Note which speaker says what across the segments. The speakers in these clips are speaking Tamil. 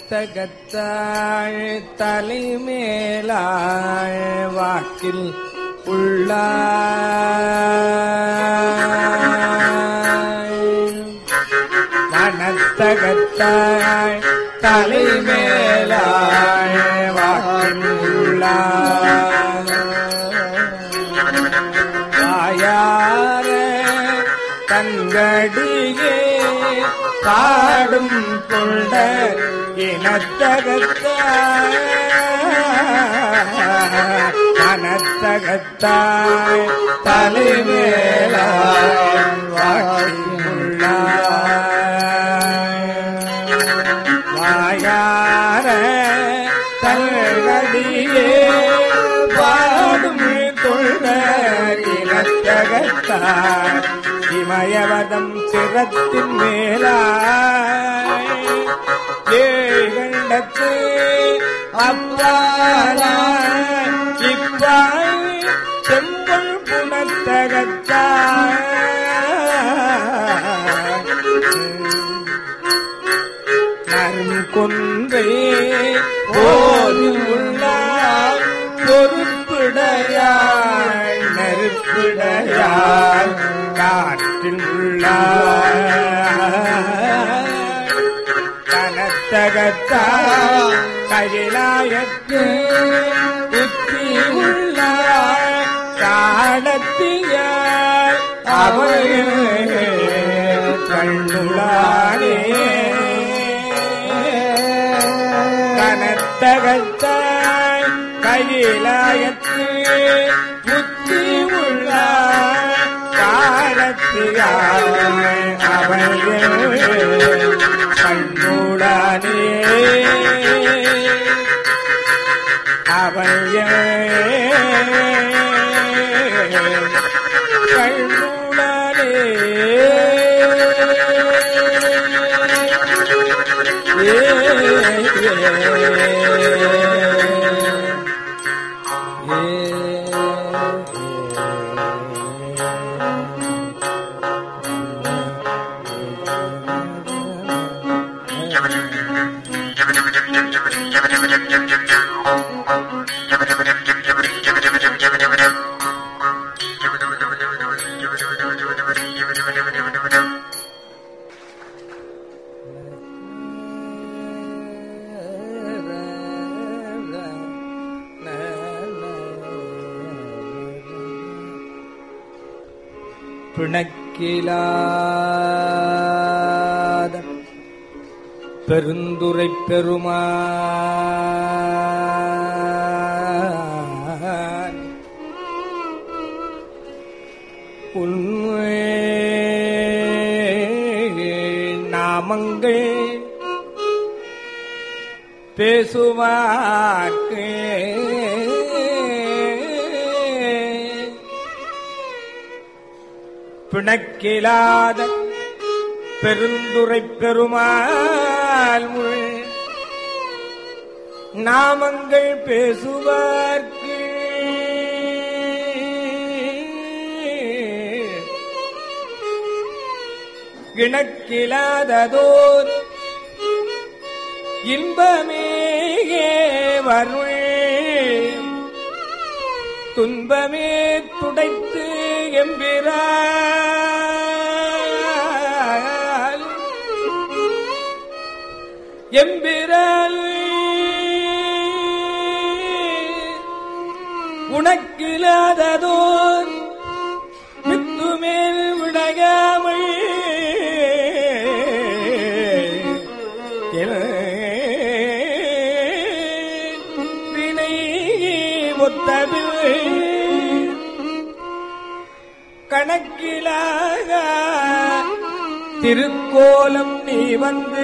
Speaker 1: மனத்தகத்தாள் தலைமேலாள் வாக்கில் உள்ளாள் மனத்தகத்தாள் தலைமேலாள் வாக்கில் உள்ளாள் தாயார தங்கடியே பாடும் கொண்ட இனத்தகத்தாய் தலைவேளாய் வாக்கியுள்ளாய் வாயார தங்கடியே பாடும் கொண்ட இனத்தகத்தாய் இமயவதம் சிரத்தின் மேலாய் ஏகண்டத்து அப்பாலாய் இப்பாய் செம்பொல் புனத்தகத்தாய் நறுங்கொன்றே போதும் உள்ளார் பொறுப்பிடையாள் நெருப்பிடையாள் காற்றில் உள்ளார் கனத்தகத்தால் கையிலாயத்து உத்தி உள்ளார் காடத்தியார் அவர்கள் கண்ணுளானே கனத்தகத்தாய் கையிலாயத்து புத்தி உள்ள காலத்தியாய் அவர்கள் கண்ணுடானே அவர்கள் பிணக்கிலாத பெருந்துரை பெருமான் உண்மை நாமங்கள் பேசுவாக்கு பிணக்கிலாத பெருந்துரை பெருமாள் முள் நாமங்கள் பேசுவார்க்கு கிணக்கிலாததோர் இன்பமே வருள் துன்பமே துடைத்து எம்பிரால் எம்பிரால் உனக்கில்லாததோர் வித்துமேல் விடையாமல் வினை முத்தபில் கணக்கிலாக திருக்கோலம் நீ வந்து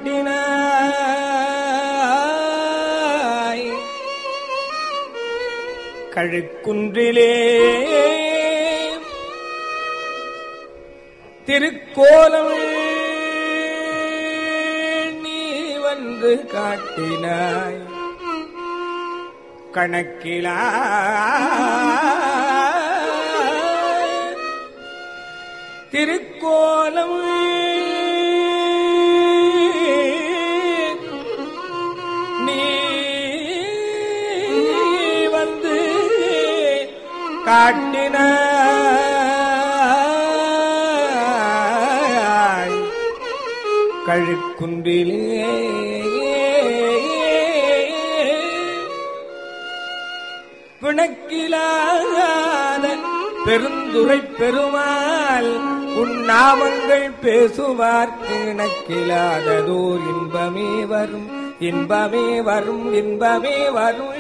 Speaker 1: காட்டினாய் கழுக்குன்றிலே திருக்கோலம் நீ வந்து காட்டினாய் கணக்கிலா திருக்கோலம் நீ வந்து காட்டினாய் கழுக்குன்றிலே பிணக்கிலாத பெருந்துரை பெருமாள் உன் நாமங்கள் பேசுவார்க்கு இணக்கிலாததோர் இன்பமே வரும் இன்பமே வரும் இன்பமே வரும்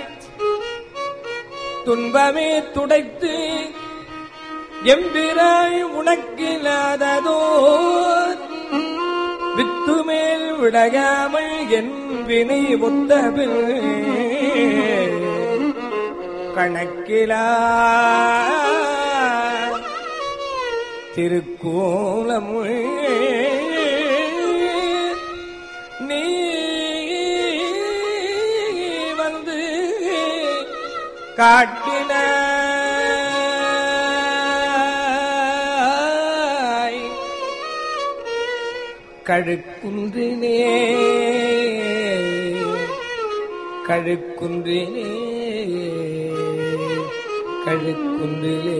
Speaker 1: துன்பமே துடைத்து எம்பிராய் உனக்கில்லாததோ வித்துமேல் விடையாமல் என் வினை ஒத்தபில் கணக்கிலா திருக்கோலம் நீ வந்து காட்டினாய் கழுக்குன்றினே கழுக்குன்றினே கழுக்குன்றிலே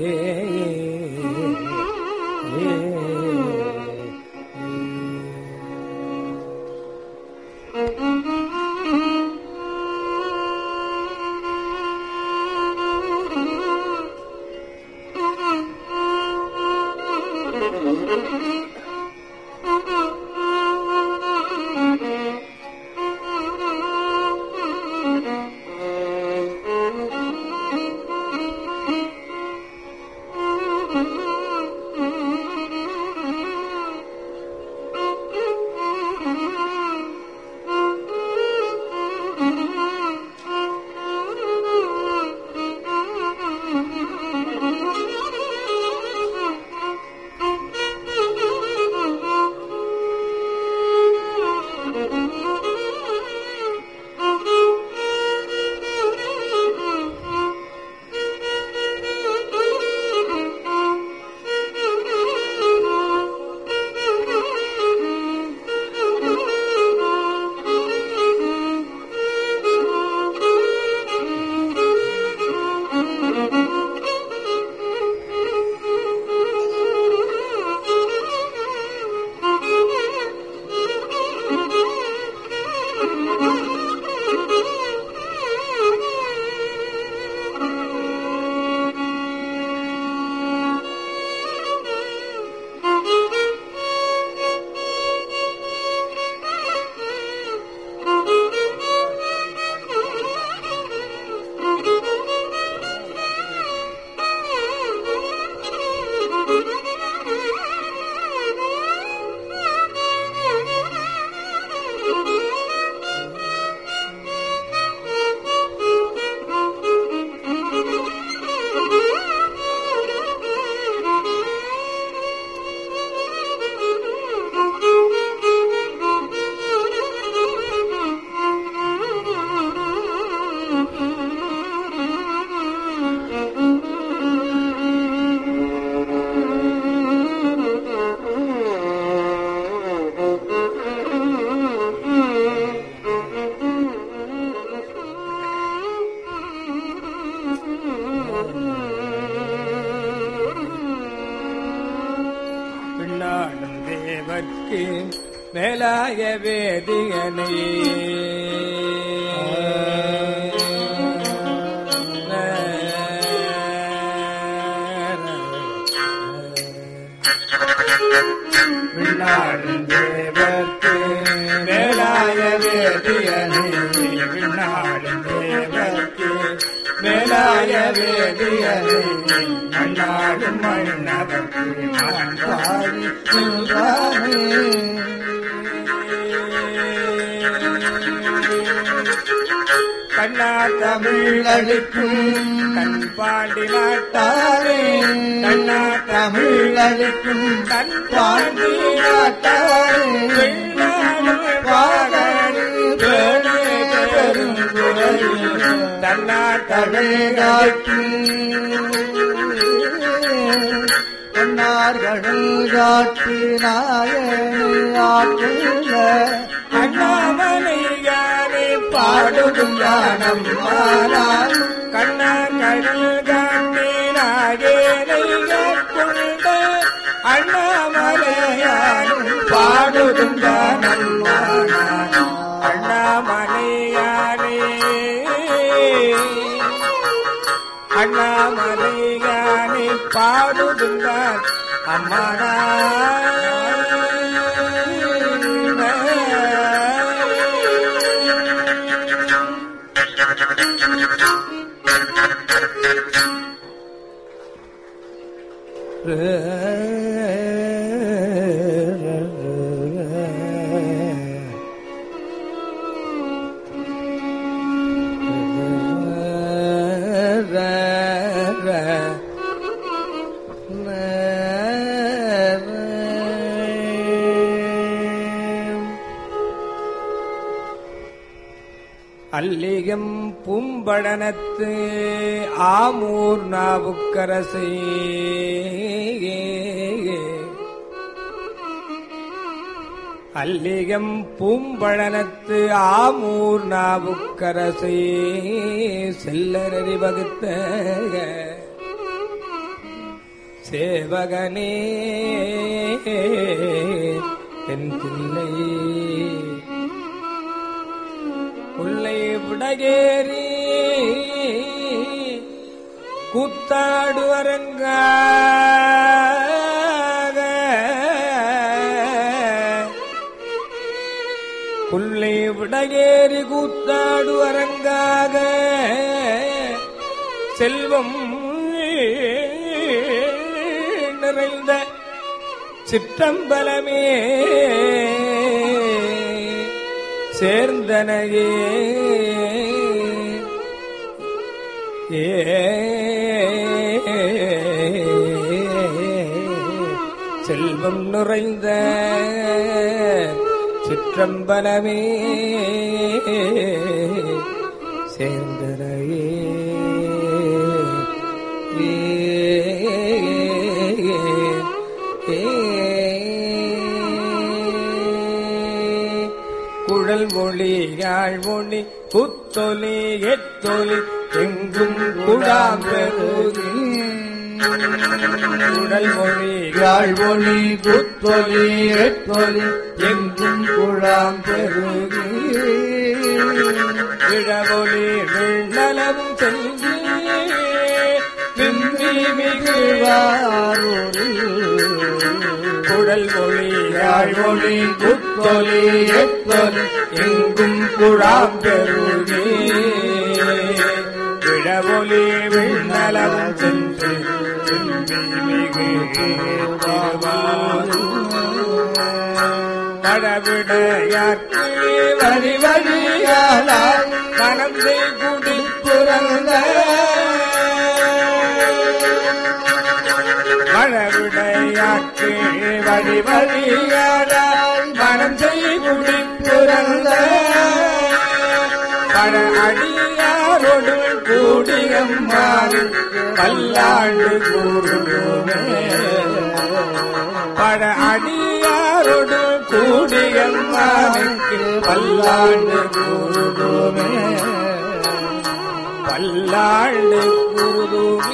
Speaker 1: பின்னாடும் தேவர்க்கு மேலாய வேதியனை பின்னாடும் தேவர்க்கு மேலாய வேதியனை பின்னாடும் தேவர்க்கு மேலாய வேதியனை நன்னாடும் மன்னவர்க்கு நான் பாடி கண்ணா தமிழளிக்கும் கண் பாண்டி நாட்டாரே கண்ணா தமிழளிக்கும் கண் பாண்டி நாட்டாரே பாடல் தன்னா தமிழாக்கும்
Speaker 2: நாயனை ஆற்றுள்ள
Speaker 1: அண்ணாமலை யாரே பா பாடுதும் ஞானம் மாறான் கண்ணா கடல் காட்டினாகேனை கொண்ட அண்ணாமலையானும் பாடுதும் ஞானம் மாறான் அண்ணாமலையானே அண்ணாமலையானே பாடுதுந்தான் அம்மானா அல்லிகம் பூம்படனத்து ஆமூர் நாவுக்கரசே அல்லிகம் பூம்பழனத்து ஆமூர் நாவுக்கரசே செல்லரறி வகுத்த சேவகனே என் தில்லை உள்ளை விடகேறி கூத்தாடுவரங்காக புல்லை விடகேறி கூத்தாடுவரங்காக செல்வம் நிறைந்த சிற்றம்பலமே சேர்ந்தனையே ஏ செல்வம் நிறைந்த சிற்றம்பலமே சேர்ந்தனையே குழல் மொழி யாழ் மொழி குத்தொலி எத்தொலி எங்கும் குழாம் பெருகி குழல் மொழி யாழ் மொழி குத்தொலி எத்தொலி எங்கும் குழாம் பெருகி இழவொலி வெள்ளலவும் செல்வி விம்மி மிகுவாரூரில் குழல் மொழி யாழ் மொழி குத்தொலி எத்தொலி எங்கும் குழாம் பெருகி விழவொலி விண்ணலவும் சென்று விம்மி மிகு கடவிடையாக்கு வழி வழியாளாய் மனம் செய் குடி புறந்த மழவிடையாக்கு வழி வழியாளாய் மனம் செய் குடி புறந்த பல அடியாரோடு கூடியம்மாறு பல்லாண்டு கூறுவோமே பட அடியாரோடு கூடியம்மானுக்கு பல்லாண்டு கூறுவோமே பல்லாண்டு கூறுவோமே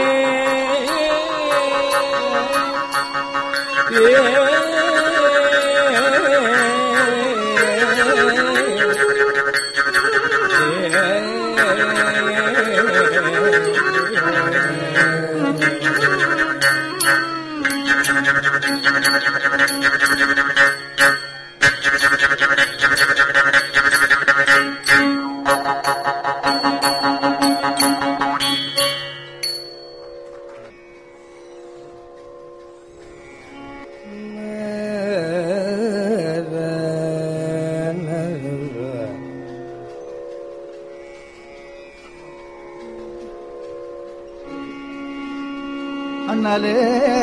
Speaker 2: அண்ணலே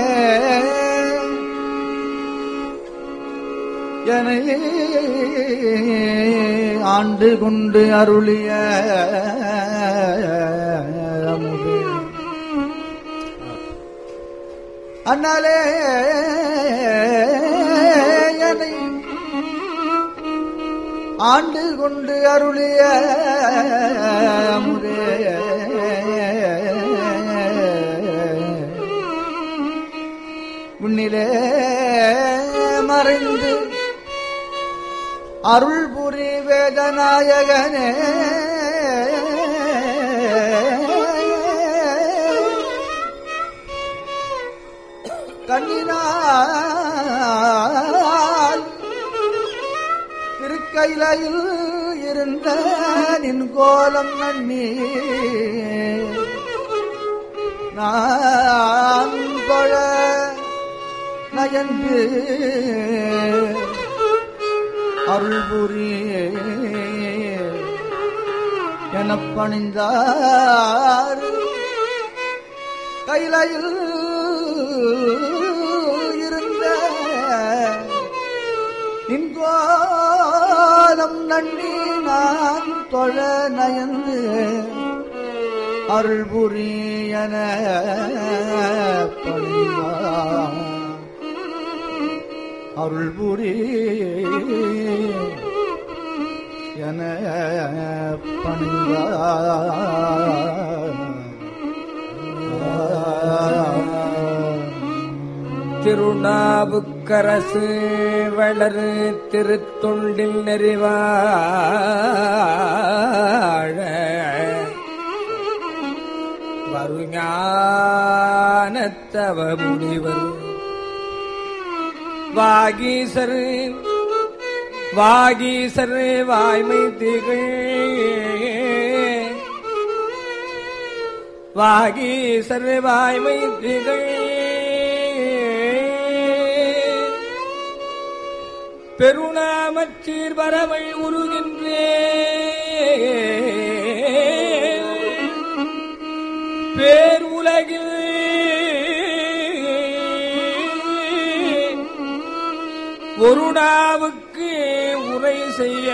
Speaker 2: எனை ஆண்டு கொண்டு அருளிய அமுதே. அண்ணலே எனை ஆண்டு கொண்டு அருளிய அமுதே உன்னிலே மறைந்து அருள் புரி வேதநாயகனே கண்ணினால் திருக்கையிலையில் இருந்த நின் கோலம் நன்னி நான் தொழ நயந்து அருள் புரி எனப் பணிந்தார் கையிலையில் இருந்த நின்கோலம் நன்னி நான் தொழ நயந்து அருள் புரியன பணிந்தார் அருள் புரி என பணிந்தார்
Speaker 1: திருநாவுக்கரசு வளரு திருத்தொண்டில் நெறிவாழ வருஞானத்தவ முனிவர் வாகீசர் வாகீசர் வாய்மை திகழ் வாகீசர் வாய்மை திகழ் பெருணாமச்சீர் வரவை உருகின்றே பேர் உலகில் ஒரு நாவுக்கு உரை செய்ய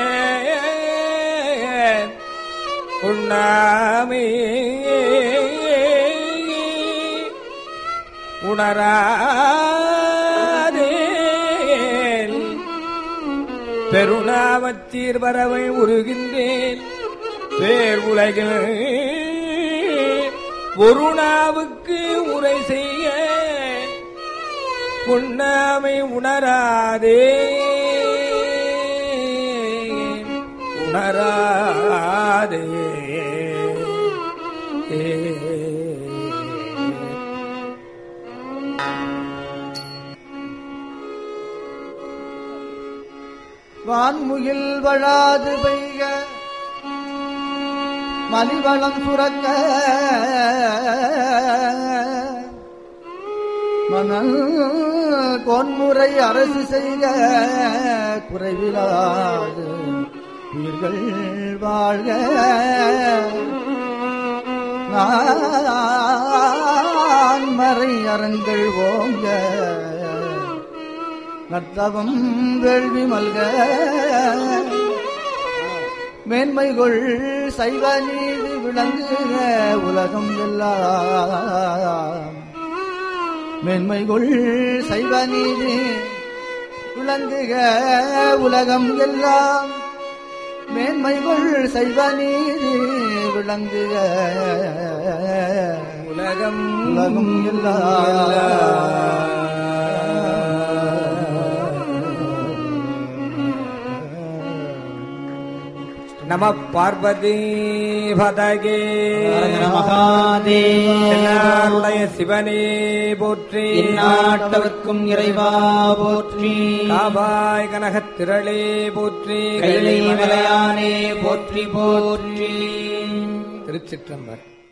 Speaker 1: உண்ணாமே உணராதேன் பெருணாமத்தீர் வரவை உருகின்றேன் பேர் உலகில் ஒரு நாவுக்கு உரை செய்ய உண்ணாமை உணராதே உணராதே
Speaker 2: வான்முகில் வழாது பெய்க மலிவளம் சுரக்க மணல் கோன்முறை அரசு செய்க குறைவிலாது உயிர்கள் வாழ்க நான் மறை அரங்கள் ஓங்க நத்தவம் வேள்வி மல்க மேன்மைகள் சைவ நீதி விளங்குக உலகம் எல்லாம் மேன்மைகள் சைவ நீதி விளங்குக உலகம் எல்லாம் மேன்மைகள் சைவ நீதி விளங்குக
Speaker 1: உலகம்
Speaker 2: உலகம் எல்லாம்
Speaker 1: நம பார்வதி பதகே என்னாருடைய சிவனே போற்றி
Speaker 3: இந்நாட்டவர்க்கும் இறைவா போற்றி
Speaker 1: காபாய் கனகத் திரளே போற்றி
Speaker 3: கைலை மலையானே போற்றி போற்றி
Speaker 1: திருச்சிற்றம்பர்